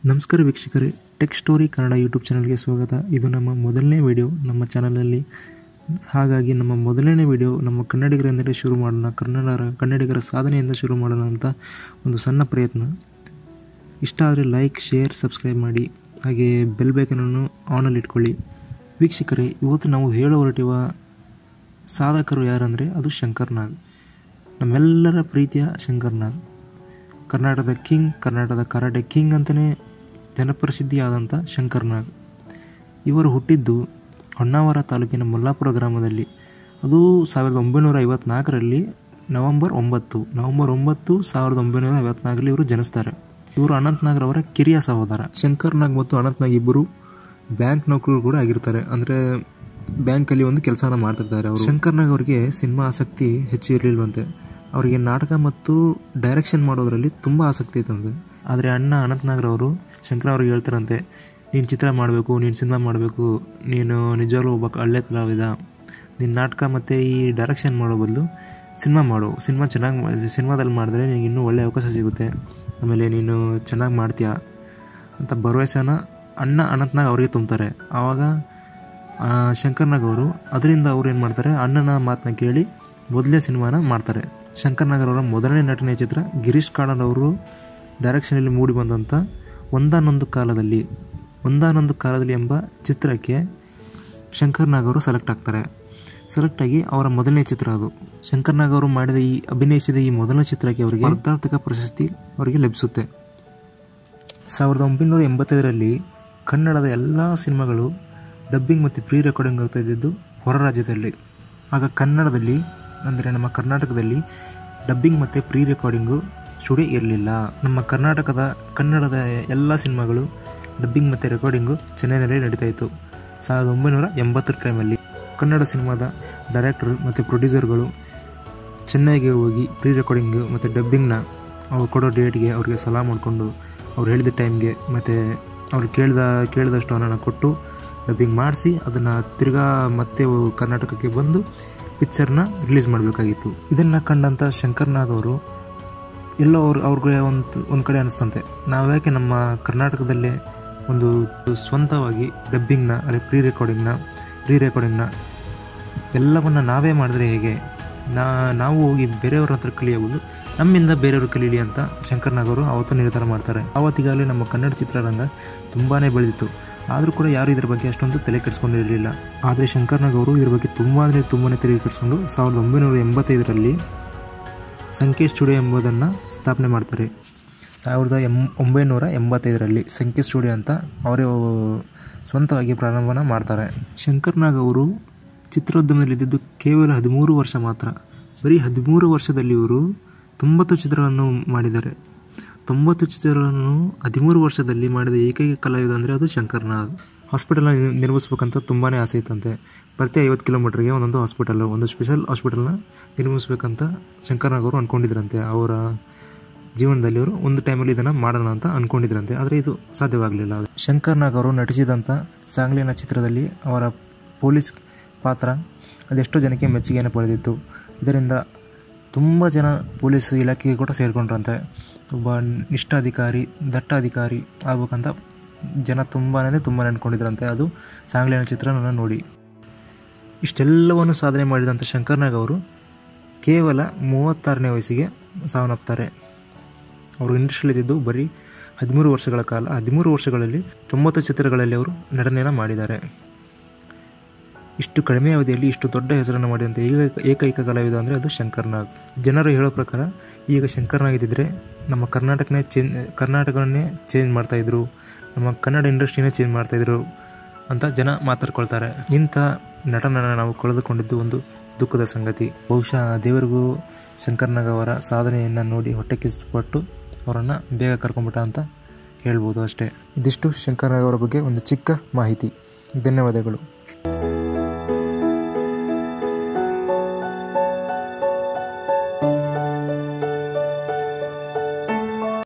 ನಮಸ್ಕಾರ ವೀಕ್ಷಕರೇ tech story Kannada YouTube ಚಾನಲ್ಗೆ ಸ್ವಾಗತ ಇದು ನಮ್ಮ ಮೊದಲನೇ ವಿಡಿಯೋ ನಮ್ಮ ಚಾನಲಲ್ಲಿ ಹಾಗಾಗಿ ನಮ್ಮ ಮೊದಲನೇ ವಿಡಿಯೋ ನಮ್ಮ ಕನ್ನಡಿಗರಿಂದಲೇ ಶುರು ಮಾಡೋಣ ಕನ್ನಡ ಕನ್ನಡಿಗರ ಸಾಧನೆಯಿಂದ ಶುರು ಮಾಡೋಣ ಅಂತ ಒಂದು ಸಣ್ಣ ಪ್ರಯತ್ನ ಇಷ್ಟ ಆದರೆ ಲೈಕ್ ಶೇರ್ ಸಬ್ಸ್ಕ್ರೈಬ್ ಮಾಡಿ ಹಾಗೆ ಬೆಲ್ ಬೇಕನನ್ನು ಆನಲ್ಲಿ ಇಟ್ಕೊಳ್ಳಿ ವೀಕ್ಷಕರೇ ಇವತ್ತು ನಾವು ಹೇಳೋ ಹೊರಟಿರುವ ಸಾಧಕರು ಯಾರಂದರೆ ಅದು ಶಂಕರ್ ನಾಗ್ ನಮ್ಮೆಲ್ಲರ ಪ್ರೀತಿಯ ಶಂಕರ್ ನಾಗ್ ಕರ್ನಾಟಕದ ಕಿಂಗ್ ಕರ್ನಾಟಕದ ಕರಾಟೆ ಕಿಂಗ್ ಅಂತಲೇ ಜನಪ್ರಸಿದ್ಧಿಯಾದಂಥ ಶಂಕರ್ ನಾಗ್ ಇವರು ಹುಟ್ಟಿದ್ದು ಹೊನ್ನಾವರ ತಾಲೂಕಿನ ಮುಲ್ಲಾಪುರ ಗ್ರಾಮದಲ್ಲಿ ಅದು ಸಾವಿರದ ಒಂಬೈನೂರ ಐವತ್ನಾಲ್ಕರಲ್ಲಿ ನವೆಂಬರ್ ಒಂಬತ್ತು ನವೆಂಬರ್ ಒಂಬತ್ತು ಸಾವಿರದ ಒಂಬೈನೂರ ಐವತ್ನಾಲ್ಕರಲ್ಲಿ ಇವರು ಜನಿಸ್ತಾರೆ ಇವರು ಅನಂತ್ ನಾಗ್ರವರ ಕಿರಿಯ ಸಹೋದರ ಶಂಕರ್ ನಾಗ್ ಮತ್ತು ಅನಂತ್ ನಾಗ್ ಇಬ್ಬರು ಬ್ಯಾಂಕ್ ನೌಕರರು ಕೂಡ ಆಗಿರ್ತಾರೆ ಅಂದರೆ ಬ್ಯಾಂಕಲ್ಲಿ ಒಂದು ಕೆಲಸನ ಮಾಡ್ತಿರ್ತಾರೆ ಅವರು ಶಂಕರ್ ನಾಗ್ ಅವರಿಗೆ ಸಿನಿಮಾ ಆಸಕ್ತಿ ಹೆಚ್ಚು ಇರಲಿಲ್ವಂತೆ ಅವರಿಗೆ ನಾಟಕ ಮತ್ತು ಡೈರೆಕ್ಷನ್ ಮಾಡೋದರಲ್ಲಿ ತುಂಬ ಆಸಕ್ತಿ ಇತ್ತಂತೆ ಆದರೆ ಅಣ್ಣ ಅನಂತ್ ನಾಗ್ರವರು ಶಂಕರ್ ಅವ್ರಿಗೆ ಹೇಳ್ತಾರಂತೆ ನೀನು ಚಿತ್ರ ಮಾಡಬೇಕು ನೀನು ಸಿನಿಮಾ ಮಾಡಬೇಕು ನೀನು ನಿಜವಾಗ್ಲೂ ಒಬ್ಬ ಒಳ್ಳೆ ಕಲಾವಿದ ನೀನು ನಾಟಕ ಮತ್ತು ಈ ಡೈರೆಕ್ಷನ್ ಮಾಡೋ ಬದಲು ಸಿನಿಮಾ ಮಾಡು ಸಿನಿಮಾ ಚೆನ್ನಾಗಿ ಸಿನಿಮಾದಲ್ಲಿ ಮಾಡಿದ್ರೆ ನಿನಗೆ ಇನ್ನೂ ಒಳ್ಳೆಯ ಅವಕಾಶ ಸಿಗುತ್ತೆ ಆಮೇಲೆ ನೀನು ಚೆನ್ನಾಗಿ ಮಾಡ್ತೀಯ ಅಂತ ಭರವಸೆನ ಅಣ್ಣ ಅನಂತ್ನಾಗ್ ಅವರಿಗೆ ತುಂಬ್ತಾರೆ ಆವಾಗ ಆ, ಶಂಕರ್ನಾಗ್ ಅವರು ಅದರಿಂದ ಅವ್ರು ಏನು ಮಾಡ್ತಾರೆ ಅಣ್ಣನ ಮಾತನ್ನ ಕೇಳಿ ಮೊದಲೇ ಸಿನಿಮಾನ ಮಾಡ್ತಾರೆ ಶಂಕರ್ನಾಗ್ ಅವರ ಮೊದಲನೇ ನಟನೆಯ ಚಿತ್ರ ಗಿರೀಶ್ ಕಾರ್ನಾಡ್ ಅವರು ಡೈರೆಕ್ಷನಲ್ಲಿ ಮೂಡಿ ಬಂದಂಥ ಒಂದಾನೊಂದು ಕಾಲದಲ್ಲಿ ಒಂದಾನೊಂದು ಕಾಲದಲ್ಲಿ ಎಂಬ ಚಿತ್ರಕ್ಕೆ ಶಂಕರ್ನಾಗ್ ಅವರು ಸೆಲೆಕ್ಟ್ ಆಗ್ತಾರೆ ಸೆಲೆಕ್ಟ್ ಆಗಿ ಅವರ ಮೊದಲನೇ ಚಿತ್ರ ಅದು ಶಂಕರ್ನಾಗ್ ಅವರು ಮಾಡಿದ ಈ ಅಭಿನಯಿಸಿದ ಈ ಮೊದಲನೇ ಚಿತ್ರಕ್ಕೆ ಅವರಿಗೆ ಸಾರ್ಥಕ ಪ್ರಶಸ್ತಿ ಅವರಿಗೆ ಲಭಿಸುತ್ತೆ ಸಾವಿರದ ಒಂಬೈನೂರ ಎಂಬತ್ತೈದರಲ್ಲಿ ಕನ್ನಡದ ಎಲ್ಲ ಸಿನಿಮಾಗಳು ಡಬ್ಬಿಂಗ್ ಮತ್ತು ಪ್ರೀ ರೆಕಾರ್ಡಿಂಗ್ ಆಗ್ತಾ ಇದ್ದಿದ್ದು ಹೊರ ರಾಜ್ಯದಲ್ಲಿ ಆಗ ಕನ್ನಡದಲ್ಲಿ ಅಂದರೆ ನಮ್ಮ ಕರ್ನಾಟಕದಲ್ಲಿ ಡಬ್ಬಿಂಗ್ ಮತ್ತು ಪ್ರೀ ರೆಕಾರ್ಡಿಂಗು ಸ್ಟುಡಿಯೋ ಇರಲಿಲ್ಲ ನಮ್ಮ ಕರ್ನಾಟಕದ ಕನ್ನಡದ ಎಲ್ಲ ಸಿನಿಮಾಗಳು ಡಬ್ಬಿಂಗ್ ಮತ್ತು ರೆಕಾರ್ಡಿಂಗು ಚೆನ್ನೈನಲ್ಲಿ ನಡೀತಾ ಇತ್ತು ಸಾವಿರದ ಒಂಬೈನೂರ ಎಂಬತ್ತರ ಟೈಮಲ್ಲಿ ಕನ್ನಡ ಸಿನಿಮಾದ ಡೈರೆಕ್ಟರ್ ಮತ್ತು ಪ್ರೊಡ್ಯೂಸರ್ಗಳು ಚೆನ್ನೈಗೆ ಹೋಗಿ ಪ್ರೀ ರೆಕಾರ್ಡಿಂಗು ಮತ್ತು ಡಬ್ಬಿಂಗ್ನ ಅವ್ರು ಕೊಡೋ ಡೇಟ್ಗೆ ಅವ್ರಿಗೆ ಸಲಾ ಮಾಡಿಕೊಂಡು ಅವ್ರು ಹೇಳಿದ ಟೈಮ್ಗೆ ಮತ್ತು ಅವ್ರು ಕೇಳಿದ ಕೇಳಿದಷ್ಟು ಹಣನ ಕೊಟ್ಟು ಡಬ್ಬಿಂಗ್ ಮಾಡಿಸಿ ಅದನ್ನು ತಿರ್ಗಾ ಮತ್ತೆ ಅವು ಕರ್ನಾಟಕಕ್ಕೆ ಬಂದು ಪಿಕ್ಚರ್ನ ರಿಲೀಸ್ ಮಾಡಬೇಕಾಗಿತ್ತು ಇದನ್ನು ಕಂಡಂಥ ಶಂಕರ್ನಾಗ್ ಅವರು ಎಲ್ಲೋ ಅವ್ರು ಅವ್ರಿಗೆ ಒಂದು ಒಂದು ಕಡೆ ಅನಿಸ್ತಂತೆ ನಾವು ಯಾಕೆ ನಮ್ಮ ಕರ್ನಾಟಕದಲ್ಲೇ ಒಂದು ಸ್ವಂತವಾಗಿ ಡಬ್ಬಿಂಗ್ನ ಅದೇ ಪ್ರೀ ರೆಕಾರ್ಡಿಂಗ್ನ ರೀ ರೆಕಾರ್ಡಿಂಗ್ನ ಎಲ್ಲವನ್ನ ನಾವೇ ಮಾಡಿದ್ರೆ ಹೇಗೆ ನಾ ನಾವು ಹೋಗಿ ಬೇರೆಯವ್ರ ಹತ್ರ ಕಲಿಯೋದು ನಮ್ಮಿಂದ ಬೇರೆಯವರು ಕಲೀಲಿ ಅಂತ ಶಂಕರ್ನಾಗ್ ಅವರು ಅವತ್ತು ನಿರ್ಧಾರ ಮಾಡ್ತಾರೆ ಆವತ್ತಿಗಾಗಲೇ ನಮ್ಮ ಕನ್ನಡ ಚಿತ್ರರಂಗ ತುಂಬಾ ಬೆಳೆದಿತ್ತು ಆದರೂ ಕೂಡ ಯಾರು ಇದ್ರ ಬಗ್ಗೆ ಅಷ್ಟೊಂದು ತಲೆ ಕೆಡಿಸ್ಕೊಂಡಿರಲಿಲ್ಲ ಆದರೆ ಶಂಕರ್ನಾಗ್ ಅವರು ಇದ್ರ ಬಗ್ಗೆ ತುಂಬ ಅಂದರೆ ತುಂಬಾ ತಲೆ ಕೆಡಿಸ್ಕೊಂಡು ಸಾವಿರದ ಒಂಬೈನೂರ ಎಂಬತ್ತೈದರಲ್ಲಿ ಸಂಖ್ಯೆ ಸ್ಟುಡಿಯೋ ಎಂಬುದನ್ನು ಸ್ಥಾಪನೆ ಮಾಡ್ತಾರೆ ಸಾವಿರದ ಎಂ ಒಂಬೈನೂರ ಎಂಬತ್ತೈದರಲ್ಲಿ ಸಂಖ್ಯೆ ಸ್ಟುಡಿಯೋ ಅಂತ ಅವರೇ ಸ್ವಂತವಾಗಿ ಪ್ರಾರಂಭನ ಮಾಡ್ತಾರೆ ಶಂಕರ್ನಾಗ್ ಅವರು ಚಿತ್ರೋದ್ಯಮದಲ್ಲಿದ್ದು ಕೇವಲ ಹದಿಮೂರು ವರ್ಷ ಮಾತ್ರ ಬರೀ ಹದಿಮೂರು ವರ್ಷದಲ್ಲಿ ಇವರು ತೊಂಬತ್ತು ಚಿತ್ರಗಳನ್ನು ಮಾಡಿದ್ದಾರೆ ತೊಂಬತ್ತು ಚಿತ್ರಗಳನ್ನು ಹದಿಮೂರು ವರ್ಷದಲ್ಲಿ ಮಾಡಿದ ಏಕೈಕ ಕಲಾವಿದ ಅಂದರೆ ಅದು ಶಂಕರ್ನಾಗ್ ಹಾಸ್ಪಿಟಲ್ನ ನಿರ್ಮಿಸ್ಬೇಕಂತ ತುಂಬಾ ಆಸೆ ಇತ್ತಂತೆ ಪ್ರತಿ ಐವತ್ತು ಕಿಲೋಮೀಟ್ರಿಗೆ ಒಂದೊಂದು ಹಾಸ್ಪಿಟಲ್ ಒಂದು ಸ್ಪೆಷಲ್ ಹಾಸ್ಪಿಟಲ್ನ ನಿರ್ಮಿಸ್ಬೇಕಂತ ಶಂಕರ್ನಾಗ್ ಅವರು ಅಂದ್ಕೊಂಡಿದ್ರಂತೆ ಅವರ ಜೀವನದಲ್ಲಿ ಅವರು ಒಂದು ಟೈಮಲ್ಲಿ ಇದನ್ನು ಮಾಡೋಣ ಅಂತ ಅಂದ್ಕೊಂಡಿದ್ರಂತೆ ಆದರೆ ಇದು ಸಾಧ್ಯವಾಗಲಿಲ್ಲ ಶಂಕರ್ನಾಗ್ ಅವರು ನಟಿಸಿದಂಥ ಸಾಂಗ್ಲಿನ ಚಿತ್ರದಲ್ಲಿ ಅವರ ಪೊಲೀಸ್ ಪಾತ್ರ ಅದೆಷ್ಟೋ ಜನಕ್ಕೆ ಮೆಚ್ಚುಗೆಯನ್ನು ಪಡೆದಿತ್ತು ಇದರಿಂದ ತುಂಬ ಜನ ಪೊಲೀಸ್ ಇಲಾಖೆಗೆ ಕೂಡ ಸೇರಿಕೊಂಡ್ರಂತೆ ಒಬ್ಬ ನಿಷ್ಠ ಅಧಿಕಾರಿ ದಟ್ಟ ಅಧಿಕಾರಿ ಆಗ್ಬೇಕಂತ ಜನ ತುಂಬಾ ಅಂದರೆ ತುಂಬ ಅಂದ್ಕೊಂಡಿದ್ರಂತೆ ಅದು ಸಾಂಗ್ಲಿನ ಚಿತ್ರನ ನೋಡಿ ಇಷ್ಟೆಲ್ಲವನ್ನು ಸಾಧನೆ ಮಾಡಿದಂಥ ಶಂಕರ್ನಾಗ್ ಅವರು ಕೇವಲ ಮೂವತ್ತಾರನೇ ವಯಸ್ಸಿಗೆ ಸಾವನ್ನಪ್ತಾರೆ ಅವರು ಇಂಡಸ್ಟ್ರಿಯಲ್ಲಿದ್ದು ಬರೀ ಹದಿಮೂರು ವರ್ಷಗಳ ಕಾಲ ಹದಿಮೂರು ವರ್ಷಗಳಲ್ಲಿ ತೊಂಬತ್ತು ಚಿತ್ರಗಳಲ್ಲಿ ಅವರು ನಟನೆಯನ್ನು ಮಾಡಿದ್ದಾರೆ ಇಷ್ಟು ಕಡಿಮೆ ಅವಧಿಯಲ್ಲಿ ಇಷ್ಟು ದೊಡ್ಡ ಹೆಸರನ್ನು ಮಾಡಿದಂಥ ಏಕೈಕ ಏಕೈಕ ಕಲಾವಿದ ಅಂದರೆ ಅದು ಶಂಕರ್ನಾಗ್ ಜನರು ಹೇಳೋ ಪ್ರಕಾರ ಈಗ ಶಂಕರ್ನಾಗ್ ಇದ್ದಿದ್ರೆ ನಮ್ಮ ಕರ್ನಾಟಕನೇ ಚೇಂಜ್ ಕರ್ನಾಟಕವನ್ನೇ ಚೇಂಜ್ ಮಾಡ್ತಾಯಿದ್ರು ನಮ್ಮ ಕನ್ನಡ ಇಂಡಸ್ಟ್ರಿನೇ ಚೇಂಜ್ ಮಾಡ್ತಾಯಿದ್ರು ಅಂತ ಜನ ಮಾತಾಡ್ಕೊಳ್ತಾರೆ ಇಂಥ ನಟನನ್ನು ನಾವು ಕಳೆದುಕೊಂಡಿದ್ದು ಒಂದು ದುಃಖದ ಸಂಗತಿ ಬಹುಶಃ ಆ ದೇವರಿಗೂ ಶಂಕರ್ನಾಗ್ ಅವರ ಸಾಧನೆಯನ್ನು ನೋಡಿ ಹೊಟ್ಟೆ ಕಿಚ್ಚುಪಟ್ಟು ಅವರನ್ನು ಬೇಗ ಕರ್ಕೊಂಬಿಟ್ಟ ಅಂತ ಹೇಳ್ಬೋದು ಅಷ್ಟೇ ಇದಿಷ್ಟು ಶಂಕರ್ನಾಗ್ ಅವರ ಬಗ್ಗೆ ಒಂದು ಚಿಕ್ಕ ಮಾಹಿತಿ ಧನ್ಯವಾದಗಳು